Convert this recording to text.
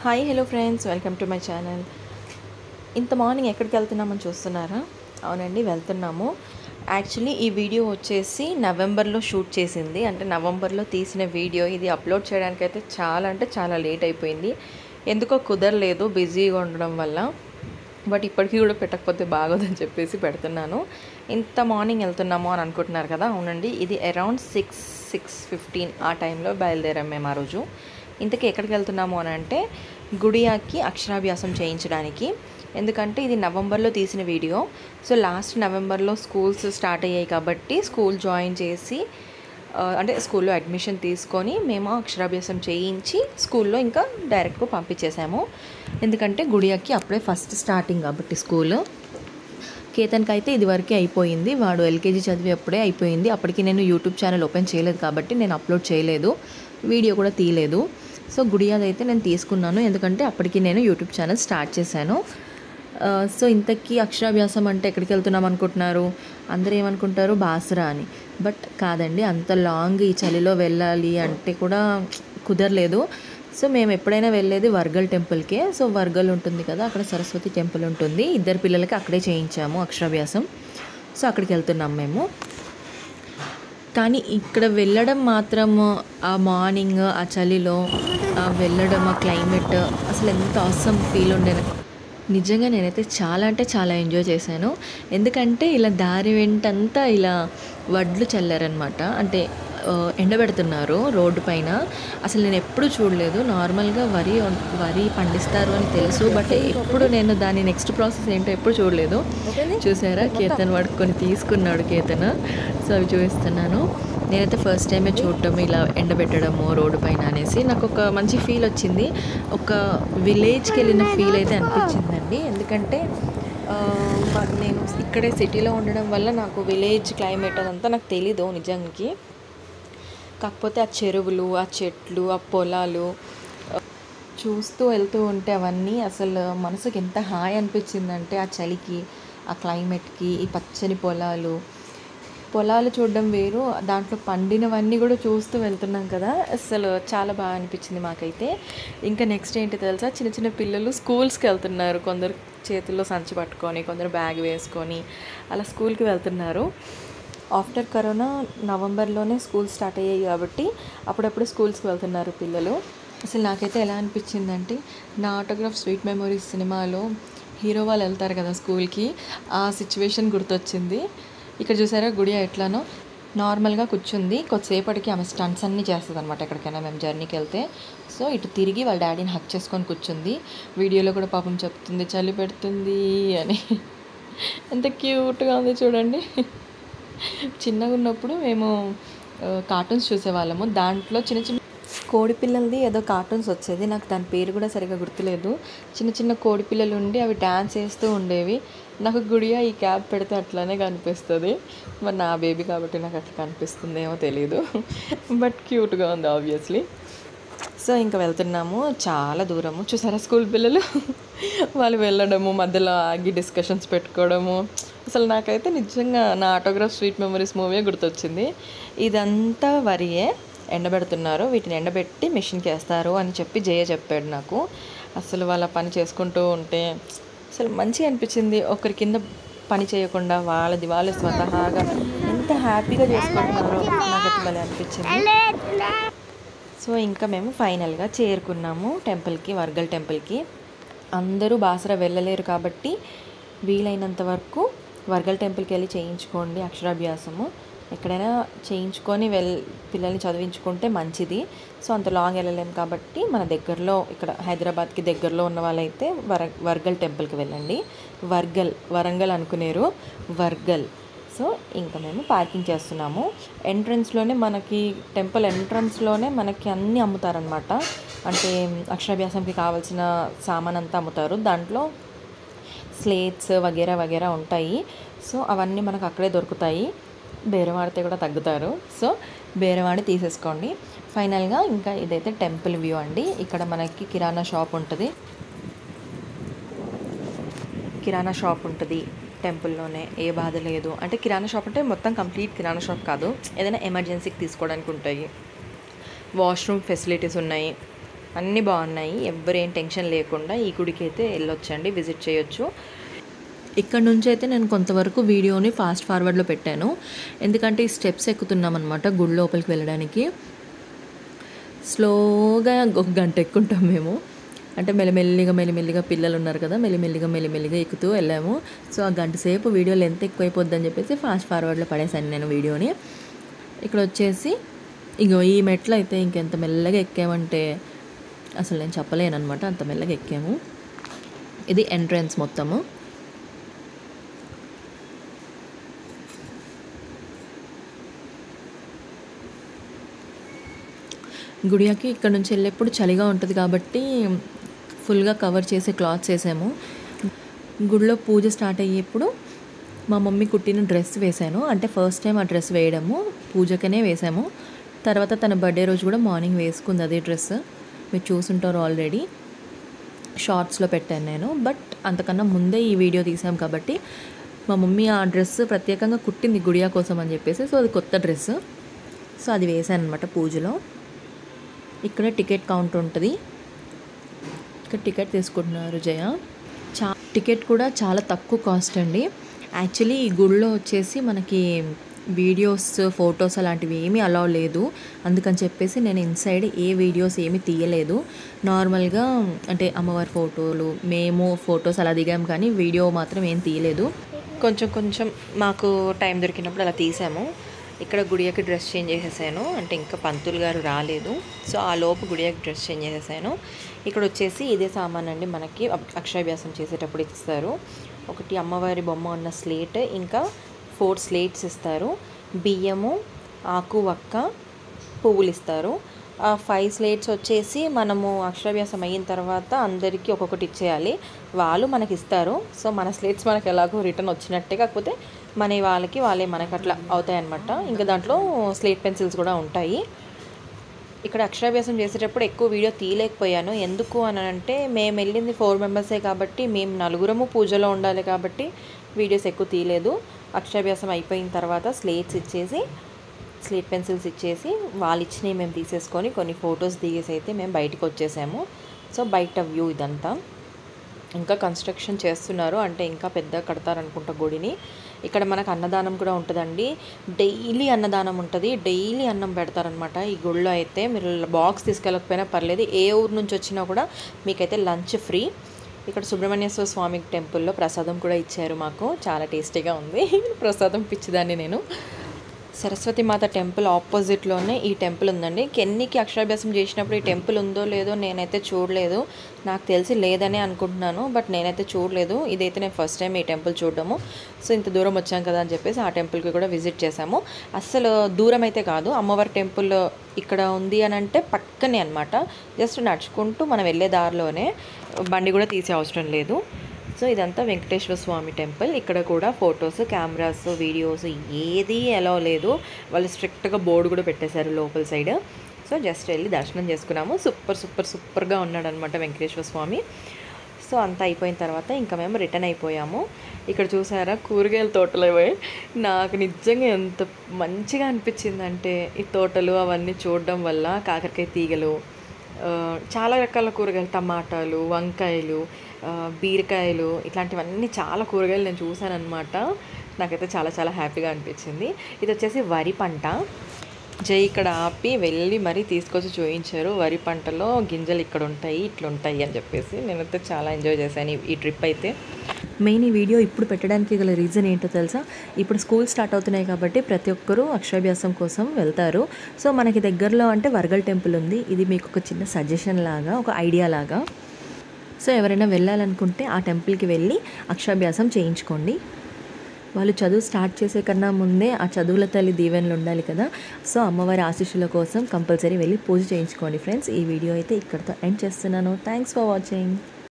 hi hello friends welcome to my channel ఇంత morning ఎక్కడికి వెళ్తున్నామని చూస్తున్నారా అవునండి వెళ్తున్నాము యాక్చువల్లీ ఈ వీడియో వచ్చేసి నవంబర్లో షూట్ చేసింది అంటే నవంబర్లో తీసిన వీడియో ఇది అప్లోడ్ చేయడానికి అయితే చాలా అంటే చాలా లేట్ అయిపోయింది ఎందుకో కుదరలేదు బిజీగా ఉండడం వల్ల బట్ ఇప్పటికీ కూడా పెట్టకపోతే బాగోదని చెప్పేసి పెడుతున్నాను ఇంత మార్నింగ్ వెళ్తున్నాము అని అనుకుంటున్నారు కదా అవునండి ఇది అరౌండ్ సిక్స్ సిక్స్ ఫిఫ్టీన్ ఆ టైంలో బయలుదేరాం మేము ఆ రోజు ఇంతకీ ఎక్కడికి వెళ్తున్నాము అని అంటే గుడియాకి అక్షరాభ్యాసం చేయించడానికి ఎందుకంటే ఇది నవంబర్లో తీసిన వీడియో సో లాస్ట్ నవంబర్లో స్కూల్స్ స్టార్ట్ అయ్యాయి కాబట్టి స్కూల్ జాయిన్ చేసి ఆ, అంటే స్కూల్లో అడ్మిషన్ తీసుకొని మేము అక్షరాభ్యాసం చేయించి స్కూల్లో ఇంకా డైరెక్ట్గా పంపించేసాము ఎందుకంటే గుడియాకి అప్పుడే ఫస్ట్ స్టార్టింగ్ కాబట్టి స్కూల్ కేతన్కి అయితే ఇదివరకే అయిపోయింది వాడు ఎల్కేజీ చదివి అప్పుడే అయిపోయింది అప్పటికి నేను యూట్యూబ్ ఛానల్ ఓపెన్ చేయలేదు కాబట్టి నేను అప్లోడ్ చేయలేదు వీడియో కూడా తీయలేదు సో గుడియాది అయితే నేను తీసుకున్నాను ఎందుకంటే అప్పటికి నేను యూట్యూబ్ ఛానల్ స్టార్ట్ చేశాను ఆ, సో ఇంతకీ అక్షరాభ్యాసం అంటే ఎక్కడికి వెళ్తున్నాం అనుకుంటున్నారు అందరూ ఏమనుకుంటారు బాసరా అని బట్ కాదండి అంత లాంగ్ ఈ చలిలో వెళ్ళాలి అంటే కూడా కుదరలేదు సో మేము ఎప్పుడైనా వెళ్ళేది వర్గల్ టెంపుల్కే సో వర్గల్ ఉంటుంది కదా అక్కడ సరస్వతి టెంపుల్ ఉంటుంది ఇద్దరు పిల్లలకి అక్కడే చేయించాము అక్షరాభ్యాసం సో అక్కడికి వెళ్తున్నాం మేము కానీ ఇక్కడ వెళ్ళడం మాత్రం ఆ మార్నింగ్ ఆ చలిలో ఆ వెళ్ళడం ఆ క్లైమేట్ అసలు ఎంత అవసరం ఫీల్ ఉండే నిజంగా నేనైతే చాలా అంటే చాలా ఎంజాయ్ చేశాను ఎందుకంటే ఇలా దారి వెంటంతా ఇలా వడ్లు చల్లారనమాట అంటే ఆ, ఎండబెడుతున్నారు రోడ్డు పైన అసలు నేను ఎప్పుడు చూడలేదు నార్మల్గా వరి ఉన్- వరి పండిస్తారు అని తెలుసు బట్ ఎప్పుడు నేను దాని నెక్స్ట్ ప్రాసెస్ ఏంటో ఎప్పుడు చూడలేదు చూసారా కేతన్ పడుకొని తీసుకున్నాడు కేతన్ సో అవి చూపిస్తున్నాను నేనైతే ఫస్ట్ టైమే చూడటం ఇలా ఎండబెట్టడము రోడ్డు పైన అనేసి నాకు ఒక మంచి ఫీల్ వచ్చింది ఒక విలేజ్కి వెళ్ళిన ఫీల్ అయితే అనిపించిందండి ఎందుకంటే ఆ, మరి నేను ఇక్కడే సిటీలో ఉండడం వల్ల నాకు విలేజ్ క్లైమేట్ అదంతా నాకు తెలీదు నిజానికి కాకపోతే ఆ చెరువులు ఆ చెట్లు ఆ పొలాలు ఆ, చూస్తూ వెళ్తూ ఉంటే అవన్నీ అసలు మనసుకి ఎంత హాయ్ అనిపించిందంటే ఆ చలికి ఆ క్లైమేట్కి ఈ పచ్చని పొలాలు పొలాలు చూడడం వేరు దాంట్లో పండినవన్నీ కూడా చూస్తూ వెళ్తున్నాం కదా అసలు చాలా బాగా అనిపించింది మాకైతే ఇంకా నెక్స్ట్ ఏంటి తెలుసా చిన్న చిన్న పిల్లలు స్కూల్స్కి వెళ్తున్నారు కొందరు చేతుల్లో సంచి పట్టుకొని కొందరు బ్యాగ్ వేసుకొని అలా స్కూల్కి వెళ్తున్నారు ఆఫ్టర్ కరోనా నవంబర్లోనే స్కూల్ స్టార్ట్ అయ్యాయి కాబట్టి అప్పుడప్పుడు స్కూల్స్కి వెళ్తున్నారు పిల్లలు అసలు నాకైతే ఎలా అనిపించిందంటే నా ఆటోగ్రాఫ్ స్వీట్ మెమరీస్ సినిమాలో హీరో వాళ్ళు వెళ్తారు కదా స్కూల్కి ఆ సిచ్యువేషన్ గుర్తొచ్చింది ఇక్కడ చూసారా గుడి ఎట్లానో నార్మల్గా కూర్చుంది కొద్దిసేపటికి ఆమె స్టంట్స్ అన్నీ చేస్తుంది అనమాట ఎక్కడికైనా మేము జర్నీకి వెళ్తే సో ఇటు తిరిగి వాళ్ళ డాడీని హక్ చేసుకొని కూర్చుంది వీడియోలో కూడా పాపం చెప్తుంది చలి పెడుతుంది అని ఎంత క్యూట్గా ఉంది చూడండి చిన్నగా ఉన్నప్పుడు మేము కార్టూన్స్ చూసేవాళ్ళము దాంట్లో చిన్న చిన్న కోడి పిల్లలది ఏదో కార్టూన్స్ వచ్చేది నాకు దాని పేరు కూడా సరిగా గుర్తులేదు చిన్న చిన్న కోడి పిల్లలు ఉండి అవి డ్యాన్స్ చేస్తూ ఉండేవి నాకు గుడియా ఈ క్యాప్ పెడితే అట్లానే కనిపిస్తుంది మరి నా బేబీ కాబట్టి నాకు అట్లా కనిపిస్తుందేమో తెలియదు బట్ క్యూట్గా ఉంది ఆబ్వియస్లీ సో ఇంకా వెళ్తున్నాము చాలా దూరము చూసారా స్కూల్ పిల్లలు వాళ్ళు వెళ్ళడము మధ్యలో ఆగి డిస్కషన్స్ పెట్టుకోవడము అసలు నాకైతే నిజంగా నా ఆటోగ్రాఫ్ స్వీట్ మెమరీస్ మూవీ గుర్తొచ్చింది ఇదంతా వరియే ఎండబెడుతున్నారు వీటిని ఎండబెట్టి మిషన్కి వేస్తారు అని చెప్పి జయ చెప్పాడు నాకు అసలు వాళ్ళ పని చేసుకుంటూ ఉంటే అసలు మంచిగా అనిపించింది ఒకరి కింద పని చేయకుండా వాళ్ళది వాళ్ళు స్వతహాగా ఎంత హ్యాపీగా చేసుకుంటున్నారో నాకైతే భలే అనిపించింది సో ఇంకా మేము ఫైనల్గా చేరుకున్నాము టెంపుల్కి వర్గల్ టెంపుల్కి అందరూ బాసర వెళ్ళలేరు కాబట్టి వీలైనంత వరకు వర్గల్ టెంపుల్కి వెళ్ళి చేయించుకోండి అక్షరాభ్యాసము ఎక్కడైనా చేయించుకొని వెల్ పిల్లల్ని చదివించుకుంటే మంచిది సో అంత లాంగ్ వెళ్ళలేం కాబట్టి మన దగ్గరలో ఇక్కడ హైదరాబాద్కి దగ్గరలో ఉన్న వాళ్ళైతే వర వర్గల్ టెంపుల్కి వెళ్ళండి వర్గల్ వరంగల్ అనుకునేరు వర్గల్ సో ఇంకా మేము పార్కింగ్ చేస్తున్నాము ఎంట్రన్స్లోనే మనకి టెంపుల్ ఎంట్రన్స్లోనే మనకి అన్నీ అమ్ముతారనమాట అంటే అక్షరాభ్యాసంకి కావాల్సిన సామాన్ అంతా అమ్ముతారు దాంట్లో స్లేట్స్ వగేరా వగేరా ఉంటాయి సో అవన్నీ మనకు అక్కడే దొరుకుతాయి బేరవాడితే కూడా తగ్గుతారు సో బేరవాడి తీసేసుకోండి ఫైనల్గా ఇంకా ఇదైతే టెంపుల్ వ్యూ అండి ఇక్కడ మనకి కిరాణా షాప్ ఉంటుంది కిరాణా షాప్ ఉంటుంది టెంపుల్లోనే ఏ బాధ లేదు అంటే కిరాణా షాప్ అంటే మొత్తం కంప్లీట్ కిరాణా షాప్ కాదు ఏదైనా ఎమర్జెన్సీకి తీసుకోవడానికి ఉంటాయి వాష్రూమ్ ఫెసిలిటీస్ ఉన్నాయి అన్నీ బాగున్నాయి ఎవరేం టెన్షన్ లేకుండా ఈ గుడికి అయితే వెళ్ళొచ్చండి విజిట్ చేయొచ్చు ఇక్కడ నుంచి అయితే నేను కొంతవరకు వీడియోని ఫాస్ట్ ఫార్వర్డ్లో పెట్టాను ఎందుకంటే ఈ స్టెప్స్ ఎక్కుతున్నాం అనమాట గుడి లోపలికి వెళ్ళడానికి స్లోగా ఒక గంట ఎక్కుంటాం మేము అంటే మెల్లిమెల్లిగా మెల్లిమెల్లిగా పిల్లలు ఉన్నారు కదా మెల్లిమెల్లిగా మెల్లిమెల్లిగా ఎక్కుతూ వెళ్ళాము సో ఆ గంట సేపు వీడియో లెంత్ ఎక్కువైపోద్దని చెప్పేసి ఫాస్ట్ ఫార్వర్డ్లో పడేసాను నేను వీడియోని ఇక్కడ వచ్చేసి ఇగో ఈ మెట్లు అయితే ఇంకెంత మెల్లగా ఎక్కామంటే అసలు నేను చెప్పలేను అనమాట అంత మెల్లగా ఎక్కాము ఇది ఎంట్రన్స్ మొత్తము గుడియాకి ఇక్కడ నుంచి వెళ్ళేప్పుడు చలిగా ఉంటుంది కాబట్టి ఫుల్గా కవర్ చేసే క్లాత్స్ వేసాము గుడిలో పూజ స్టార్ట్ అయ్యేప్పుడు మా మమ్మీ కుట్టిన డ్రెస్ వేశాను అంటే ఫస్ట్ టైం ఆ డ్రెస్ వేయడము పూజకనే వేసాము తర్వాత తన బర్త్డే రోజు కూడా మార్నింగ్ వేసుకుంది అదే డ్రెస్ మీరు చూసుంటారు ఆల్రెడీ షార్ట్స్లో పెట్టాను నేను బట్ అంతకన్నా ముందే ఈ వీడియో తీసాం కాబట్టి మా మమ్మీ ఆ డ్రెస్ ప్రత్యేకంగా కుట్టింది గుడియా కోసం అని చెప్పేసి సో అది కొత్త డ్రెస్ సో అది వేసాను అనమాట పూజలో ఇక్కడ టికెట్ కౌంటర్ ఉంటుంది ఇక్కడ టికెట్ తీసుకుంటున్నారు జయ చా టికెట్ కూడా చాలా తక్కువ కాస్ట్ అండి యాక్చువల్లీ ఈ గుడిలో వచ్చేసి మనకి వీడియోస్ ఫొటోస్ అలాంటివి ఏమీ అలౌ లేదు అందుకని చెప్పేసి నేను ఇన్సైడ్ ఏ వీడియోస్ ఏమీ తీయలేదు నార్మల్గా అంటే అమ్మవారి ఫోటోలు మేము ఫొటోస్ అలా దిగాం కానీ వీడియో మాత్రం ఏం తీయలేదు కొంచెం కొంచెం మాకు టైం దొరికినప్పుడు అలా తీసాము ఇక్కడ గుడియకి డ్రెస్ చేంజ్ చేసేసాను అంటే ఇంకా పంతులు గారు రాలేదు సో ఆ లోపు గుడియకి డ్రెస్ చేంజ్ చేసేసాను ఇక్కడ వచ్చేసి ఇదే సామాన్ అండి మనకి అక్- అక్షరాభ్యాసం చేసేటప్పుడు ఇస్తారు ఒకటి అమ్మవారి బొమ్మ ఉన్న స్లేట్ ఇంకా ఫోర్ స్లేట్స్ ఇస్తారు బియ్యము ఆకు వక్క పువ్వులు ఇస్తారు ఆ ఫైవ్ స్లేట్స్ వచ్చేసి మనము అక్షరాభ్యాసం అయిన తర్వాత అందరికీ ఒక్కొక్కటి ఇచ్చేయాలి వాళ్ళు మనకి ఇస్తారు సో మన స్లేట్స్ మనకి ఎలాగో రిటర్న్ వచ్చినట్టే కాకపోతే మన వాళ్ళకి వాళ్ళే మనకి అట్లా అవుతాయన్నమాట ఇంకా దాంట్లో స్లేట్ పెన్సిల్స్ కూడా ఉంటాయి ఇక్కడ అక్షరాభ్యాసం చేసేటప్పుడు ఎక్కువ వీడియో తీయలేకపోయాను ఎందుకు అని అంటే మేము వెళ్ళింది ఫోర్ మెంబర్సే కాబట్టి మేము నలుగురము పూజలో ఉండాలి కాబట్టి వీడియోస్ ఎక్కువ తీయలేదు అక్షరాభ్యాసం అయిపోయిన తర్వాత స్లేట్స్ ఇచ్చేసి స్లేట్ పెన్సిల్స్ ఇచ్చేసి వాళ్ళు ఇచ్చినవి మేము తీసేసుకొని కొన్ని ఫొటోస్ దిగేసి అయితే మేము బయటకు వచ్చేసాము సో బయట వ్యూ ఇదంతా ఇంకా కన్స్ట్రక్షన్ చేస్తున్నారు అంటే ఇంకా పెద్ద కడతారనుకుంటా గుడిని ఇక్కడ మనకు అన్నదానం కూడా ఉంటుందండి డైలీ అన్నదానం ఉంటుంది డైలీ అన్నం పెడతారనమాట ఈ గుడిలో అయితే మీరు బాక్స్ తీసుకెళ్ళకపోయినా పర్లేదు ఏ ఊరు నుంచి వచ్చినా కూడా మీకైతే లంచ్ ఫ్రీ ఇక్కడ సుబ్రహ్మణ్యేశ్వర స్వామి టెంపుల్లో ప్రసాదం కూడా ఇచ్చారు మాకు చాలా టేస్టీగా ఉంది ప్రసాదం పిచ్చిదాన్ని నేను సరస్వతి మాత టెంపుల్ ఆపోజిట్లోనే ఈ టెంపుల్ ఉందండి కెన్నికి అక్షరాభ్యాసం చేసినప్పుడు ఈ టెంపుల్ ఉందో లేదో నేనైతే చూడలేదు నాకు తెలిసి లేదనే అనుకుంటున్నాను బట్ నేనైతే చూడలేదు ఇదైతే నేను ఫస్ట్ టైం ఈ టెంపుల్ చూడడము సో ఇంత దూరం వచ్చాం కదా అని చెప్పేసి ఆ టెంపుల్కి కూడా విజిట్ చేసాము అస్సలు దూరం అయితే కాదు అమ్మవారి టెంపుల్ ఇక్కడ ఉంది అని అంటే పక్కనే అనమాట జస్ట్ నడుచుకుంటూ మనం వెళ్ళే దారిలోనే బండి కూడా తీసే అవసరం లేదు సో ఇదంతా వెంకటేశ్వర స్వామి టెంపుల్ ఇక్కడ కూడా ఫొటోస్ కెమెరాస్ వీడియోస్ ఏది ఎలా లేదు వాళ్ళు స్ట్రిక్ట్గా బోర్డు కూడా పెట్టేశారు లోపల సైడ్ సో జస్ట్ వెళ్ళి దర్శనం చేసుకున్నాము సూపర్ సూపర్ సూపర్గా ఉన్నాడు అనమాట వెంకటేశ్వర స్వామి సో అంతా అయిపోయిన తర్వాత ఇంకా మేము రిటర్న్ అయిపోయాము ఇక్కడ చూసారా కూరగాయల తోటలు అవి నాకు నిజంగా ఎంత మంచిగా అనిపించిందంటే ఈ తోటలు అవన్నీ చూడడం వల్ల కాకరకాయ తీగలు ఆ, చాలా రకాల కూరగాయలు టమాటాలు వంకాయలు ఆ, బీరకాయలు ఇట్లాంటివన్నీ చాలా కూరగాయలు నేను చూశాను అనమాట నాకైతే చాలా చాలా హ్యాపీగా అనిపించింది ఇది వచ్చేసి వరి పంట జై ఇక్కడ ఆపి వెళ్ళి మరీ తీసుకొచ్చి చూపించారు వరి పంటలో గింజలు ఇక్కడ ఉంటాయి ఇట్లా ఉంటాయి అని చెప్పేసి నేనైతే చాలా ఎంజాయ్ చేశాను ఈ- ఈ ట్రిప్ అయితే మెయిన్ ఈ వీడియో ఇప్పుడు పెట్టడానికి గల రీజన్ ఏంటో తెలుసా ఇప్పుడు స్కూల్ స్టార్ట్ అవుతున్నాయి కాబట్టి ప్రతి ఒక్కరూ అక్షరాభ్యాసం కోసం వెళ్తారు సో మనకి దగ్గరలో అంటే వరగల్ టెంపుల్ ఉంది ఇది మీకు ఒక చిన్న సజెషన్ లాగా ఒక ఐడియా లాగా సో ఎవరైనా వెళ్ళాలనుకుంటే ఆ టెంపుల్కి వెళ్ళి అక్షరాభ్యాసం చేయించుకోండి వాళ్ళు చదువు స్టార్ట్ చేసే కన్నా ముందే ఆ చదువుల తల్లి దీవెనలు ఉండాలి కదా సో అమ్మవారి ఆశీస్సుల కోసం కంపల్సరీ వెళ్ళి పూజ చేయించుకోండి ఫ్రెండ్స్ ఈ వీడియో అయితే ఇక్కడితో ఎండ్ చేస్తున్నాను థ్యాంక్స్ ఫర్ వాచింగ్